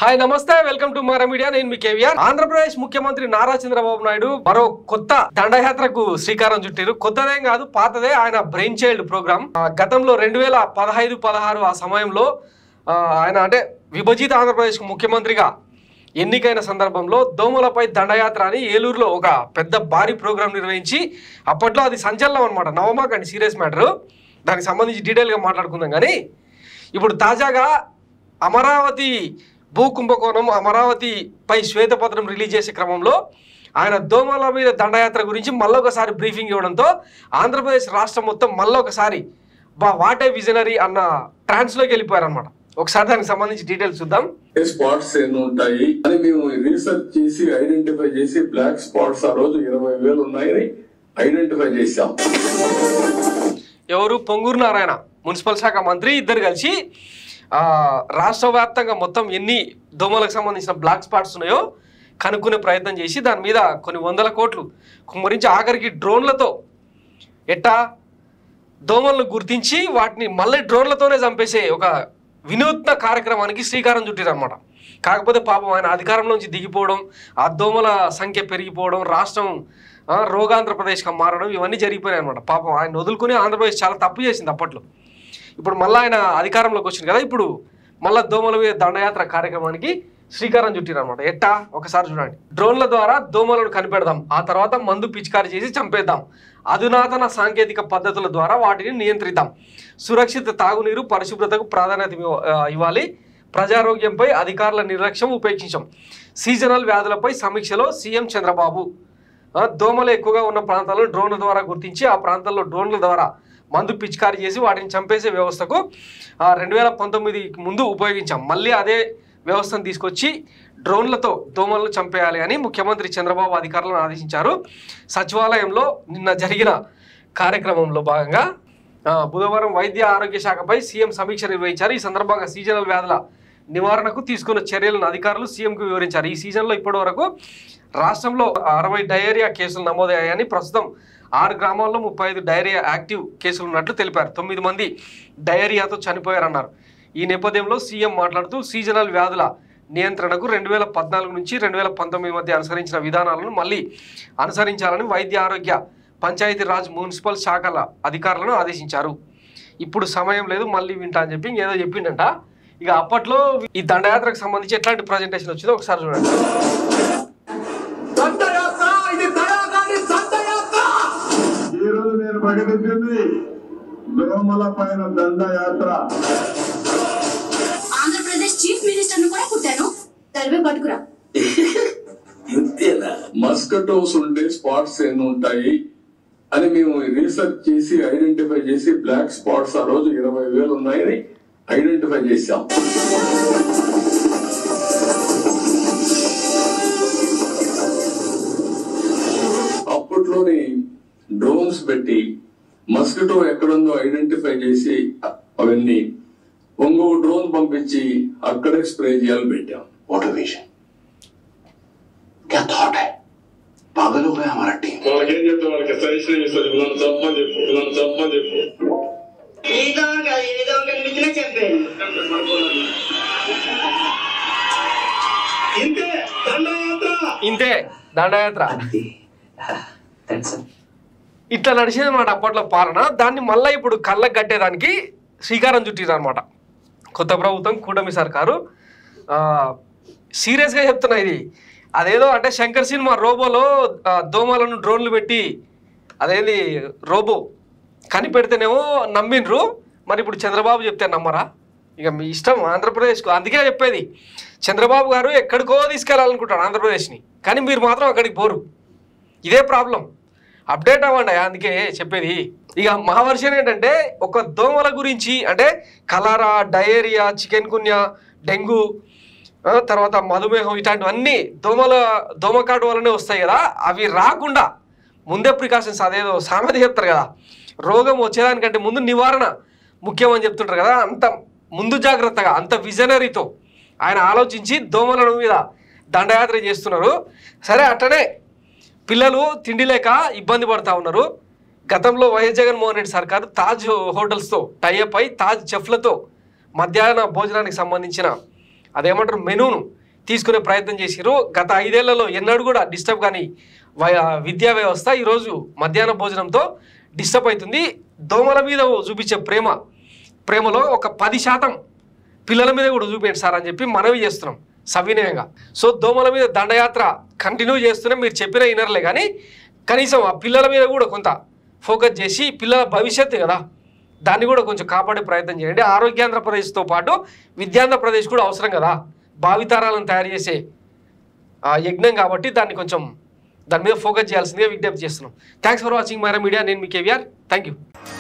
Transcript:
hi నమస్తే welcome to Mara media నేను మీ కేవీఆర్ ఆంధ్రప్రదేశ్ ముఖ్యమంత్రి నారా చంద్రబాబు నాయుడు మరో కొత్త దండయాత్రకు శ్రీకారం చుట్టారు కొత్తదేం కాదు పాతదే ఆయన బ్రెయిన్ చైల్డ్ ప్రోగ్రామ్ ఆ, గతంలో రెండు వేల పదహైదు పదహారు ఆ సమయంలో ఆ, ఆయన అంటే విభజిత ఆంధ్రప్రదేశ్ ముఖ్యమంత్రిగా ఎన్నికైన సందర్భంలో దోమలపై దండయాత్ర అని ఏలూరులో ఒక పెద్ద భారీ ప్రోగ్రాం నిర్వహించి అప్పట్లో అది సంచలనం అనమాట నవమాక్ అండి సీరియస్ మ్యాటర్ దానికి సంబంధించి డీటెయిల్గా మాట్లాడుకుందాం కానీ ఇప్పుడు తాజాగా అమరావతి భూ కుంభకోణం అమరావతిపై శ్వేతపత్రం రిలీజ్ చేసే క్రమంలో ఆయన దోమల మీద దండయాత్ర గురించి మళ్ళొకసారి బ్రీఫింగ్ ఇవ్వడంతో ఆంధ్రప్రదేశ్ రాష్ట్రం మొత్తం మళ్ళొకసారి బా వాటే విజనరీ అన్న ట్రాన్స్లోకి వెళ్ళిపోయారనమాట ఒకసారి దానికి సంబంధించి డీటెయిల్స్ చూద్దాం ఏ స్పాట్స్ ఎన్ని ఉంటాయి అని మేము రీసెర్చ్ చేసి ఐడెంటిఫై చేసి బ్లాక్ స్పాట్స్ ఆ రోజు ఇరవై వేలు ఉన్నాయని ఐడెంటిఫై చేశాం ఎవరు పొంగూరు నారాయణ మున్సిపల్ శాఖ మంత్రి ఇద్దరు కలిసి ఆ, రాష్ట్ర వ్యాప్తంగా మొత్తం ఎన్ని దోమలకు సంబంధించిన బ్లాక్ స్పాట్స్ ఉన్నాయో కనుక్కునే ప్రయత్నం చేసి దాని మీద కొన్ని వందల కోట్లు కుమ్మరించి ఆఖరికి డ్రోన్లతో ఎట్టా దోమలను గుర్తించి వాటిని మళ్ళీ డ్రోన్లతోనే చంపేసే ఒక వినూత్న కార్యక్రమానికి శ్రీకారం చుట్టారనమాట కాకపోతే పాపం ఆయన అధికారంలోంచి దిగిపోవడం ఆ దోమల సంఖ్య పెరిగిపోవడం రాష్ట్రం ఆ, రోగాంధ్రప్రదేశ్గా మారడం ఇవన్నీ జరిగిపోయాయి అనమాట పాపం ఆయన వదులుకుని ఆంధ్రప్రదేశ్ చాలా తప్పు చేసింది అప్పట్లో ఇప్పుడు మళ్ళీ ఆయన అధికారంలోకి వచ్చింది కదా ఇప్పుడు మళ్ళీ దోమల మీద దండయాత్ర కార్యక్రమానికి శ్రీకారం చుట్టిరనమాట ఎట్టా ఒకసారి చూడండి డ్రోన్ల ద్వారా దోమలను కనిపెడదాం ఆ తర్వాత మందు పిచికారి చేసి చంపేద్దాం అధునాతన సాంకేతిక పద్ధతుల ద్వారా వాటిని నియంత్రిద్దాం సురక్షిత తాగునీరు పరిశుభ్రతకు ప్రాధాన్యత ఇవ్వ- ఆ, ఇవ్వాలి ప్రజారోగ్యంపై అధికారుల నిర్లక్ష్యం ఉపేక్షించాం సీజనల్ వ్యాధులపై సమీక్షలో సీఎం చంద్రబాబు ఆ, దోమలు ఎక్కువగా ఉన్న ప్రాంతాలను డ్రోన్ల ద్వారా గుర్తించి ఆ ప్రాంతాల్లో డ్రోన్ల ద్వారా మందు పిచికారీ చేసి వాటిని చంపేసే వ్యవస్థకు రెండు వేల పంతొమ్మిది ముందు ఉపయోగించాం మళ్ళీ అదే వ్యవస్థను తీసుకొచ్చి డ్రోన్లతో దోమలను చంపేయాలి అని ముఖ్యమంత్రి చంద్రబాబు అధికారులను ఆదేశించారు సచివాలయంలో నిన్న జరిగిన కార్యక్రమంలో భాగంగా ఆ, బుధవారం వైద్య ఆరోగ్య శాఖపై సీఎం సమీక్ష నిర్వహించారు ఈ సందర్భంగా సీజనల్ వ్యాధుల నివారణకు తీసుకున్న చర్యలను అధికారులు సీఎంకు వివరించారు ఈ సీజన్లో ఇప్పటి వరకు రాష్ట్రంలో అరవై డయేరియా కేసులు నమోదయ్యాయని ప్రస్తుతం ఆరు గ్రామాల్లో ముప్పై ఐదు డయేరియా యాక్టివ్ కేసులు ఉన్నట్లు తెలిపారు తొమ్మిది మంది డయేరియాతో చనిపోయారన్నారు ఈ నేపథ్యంలో సీఎం మాట్లాడుతూ సీజనల్ వ్యాధుల నియంత్రణకు రెండు వేల పద్నాలుగు నుంచి రెండు వేల పంతొమ్మిది మధ్య అనుసరించిన విధానాలను మళ్ళీ అనుసరించాలని వైద్య ఆరోగ్య పంచాయతీరాజ్ మున్సిపల్ శాఖల అధికారులను ఆదేశించారు ఇప్పుడు సమయం లేదు మళ్ళీ వింటా అని చెప్పి ఇంకేదో చెప్పిండంట ఇక అప్పట్లో ఈ దండయాత్రకు సంబంధించి ఎట్లాంటి ప్రజెంటేషన్ వచ్చిందో ఒకసారి చూడండి దండయాత్ర ఇది దయాగాని దండయాత్ర ఈ రోజు నేను ప్రకటించింది దోమల పైన దండయాత్ర ఆంధ్రప్రదేశ్ చీఫ్ మినిస్టర్ ను కూడా పుట్టాను తలివే పట్టుకురా ఇంతేనా మస్కటోస్ ఉండే స్పాట్స్ ఎన్ని ఉంటాయి అని మేము రీసెర్చ్ చేసి ఐడెంటిఫై చేసి బ్లాక్ స్పాట్స్ ఆ రోజు ఇరవై వేలు ఉన్నాయని ఐడెంటిఫై చేశాం అప్పట్లోని డ్రోన్స్ పెట్టి మస్కిటో ఎక్కడుందో ఐడెంటిఫై చేసి అ- అవన్నీ ఇంకొక డ్రోన్ పంపించి అక్కడే స్ప్రే చేయాలి పెట్టాం मोटिवेशन क्या थॉट है पागल हो गया हमारा टीम వాళ్ళకేం చెప్తే వాళ్ళకి సజెషన్ ఇస్తారు ఇలా చంపని చెప్పు ఇలా చంపని చెప్పు ఏదో ఒక- ఏదో కనిపించినా చెప్పాను ఇంతే దండయాత్ర ఇంతే దండయాత్ర ఇట్లా నడిచేది అనమాట అప్పట్లో పాలన దాన్ని మళ్ళీ ఇప్పుడు కళ్ళకు కట్టేదానికి శ్రీకారం చుట్టిరు అనమాట కొత్త ప్రభుత్వం కూటమి సర్కారు ఆ, సీరియస్గా చెప్తున్నా ఇది అదేదో అంటే శంకర్ సినిమా రోబోలో ఆ, దోమలను డ్రోన్లు పెట్టి అదేంది రోబో కనిపెడితేనేమో నమ్మిండ్రు మరి ఇప్పుడు చంద్రబాబు చెప్తే నమ్మరా ఇక మీ ఇష్టం ఆంధ్రప్రదేశ్కు అందుకే చెప్పేది చంద్రబాబు గారు ఎక్కడికో తీసుకెళ్ళాలనుకుంటాడు ఆంధ్రప్రదేశ్ని కానీ మీరు మాత్రం అక్కడికి పోరు ఇదే ప్రాబ్లం అప్డేట్ అవ్వండి అందుకే చెప్పేది ఇక మా వర్షన్ ఏంటంటే ఒక దోమల గురించి అంటే cholera diarrhoea chikungunya dengue ఆ, తర్వాత మధుమేహం ఇట్లాంటివన్నీ దోమల దోమకాటు వల్లనే వస్తాయి కదా అవి రాకుండా ముందే ప్రికాషన్స్ అదేదో సామెత చెప్తారు కదా రోగం వచ్చేదానికంటే ముందు నివారణ ముఖ్యమని చెప్తుంటారు కదా అంత ముందు జాగ్రత్తగా అంత విజనరీతో ఆయన ఆలోచించి దోమల మీద దండయాత్ర చేస్తున్నారు సరే అట్లనే పిల్లలు తిండి లేక ఇబ్బంది పడతా ఉన్నారు గతంలో వైఎస్ జగన్మోహన్ రెడ్డి సర్కారు తాజ్ హోటల్స్తో టైఅప్ అయి తాజ్ చెఫ్లతో మధ్యాహ్న భోజనానికి సంబంధించిన అదేమంటారు మెనూను తీసుకునే ప్రయత్నం చేసిరు గత ఐదేళ్లలో ఎన్నడూ కూడా డిస్టర్బ్ కానీ వై- విద్యా వ్యవస్థ ఈరోజు మధ్యాహ్న భోజనంతో డిస్టర్బ్ అవుతుంది దోమల మీద చూపించే ప్రేమ ప్రేమలో ఒక పది శాతం పిల్లల మీద కూడా చూపించండి సార్ అని చెప్పి మనవి చేస్తున్నాం సవినయంగా సో దోమల మీద దండయాత్ర కంటిన్యూ చేస్తూనే మీరు చెప్పిన ఇనర్లే కానీ కనీసం ఆ పిల్లల మీద కూడా కొంత ఫోకస్ చేసి పిల్లల భవిష్యత్తు కదా దాన్ని కూడా కొంచెం కాపాడే ప్రయత్నం చేయండి ఆరోగ్యాంధ్రప్రదేశ్తో పాటు విద్యాంధ్రప్రదేశ్ కూడా అవసరం కదా భావితరాలను తయారు చేసే ఆ యజ్ఞం కాబట్టి దాన్ని కొంచెం దాని మీద ఫోకస్ చేయాల్సిందిగా విజ్ఞప్తి చేస్తున్నాం thanks for watching Myra media నేను మీ కేవీఆర్ థ్యాంక్ యూ